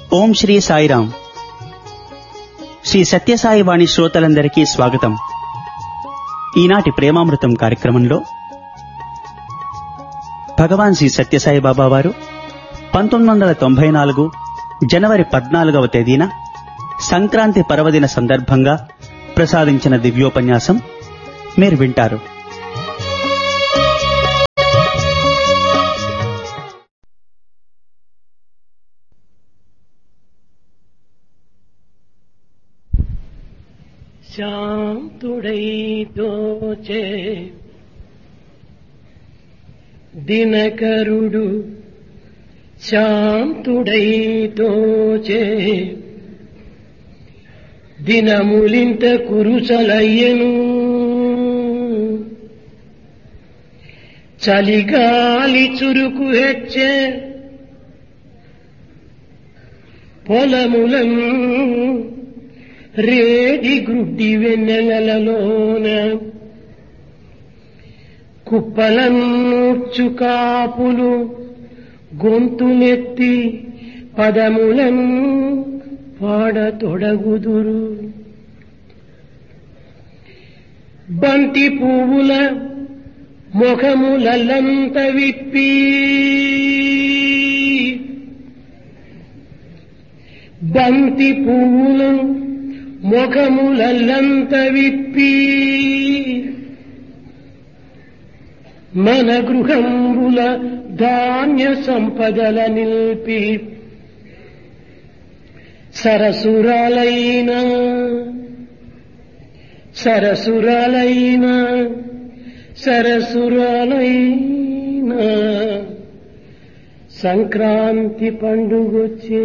ఓం శ్రీ సాయిరాం శ్రీ సత్యసాయి వాణి శ్రోతలందరికీ స్వాగతం ఈనాటి ప్రేమామృతం కార్యక్రమంలో భగవాన్ శ్రీ సత్యసాయి బాబా వారు పంతొమ్మిది వందల తొంభై నాలుగు జనవరి పద్నాలుగవ తేదీన సంక్రాంతి పర్వదిన సందర్భంగా ప్రసాదించిన దివ్యోపన్యాసం మీరు వింటారు శాంతుడై దోచే దినకరుడు శాంతుడై దోచే దినములింత కురుసలయ్యను చలిగాలి చురుకు హెచ్చే పొలములను రేడి గ్రుడ్డి వెన్నెలలోన కుప్పలన్నూర్చు కాపులు గొంతునెత్తి పదములను పాడతొడగుదురు బంతి పువ్వుల ముఖములంత విప్పి బంతి పువ్వులు ముఖములంత విప్పి మన గృహంబుల ధాన్య సంపదల నిల్పి సరసురాలైన సరసురాలైన సరసురాలైన సంక్రాంతి పండుగొచ్చే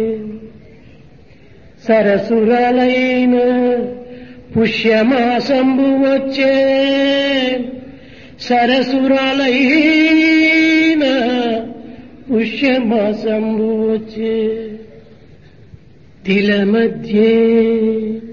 సరసురాలైన పుష్యమాసంబు వచ్చే సరసురాలైన పుష్యమాసంబు వచ్చే తిల మధ్యే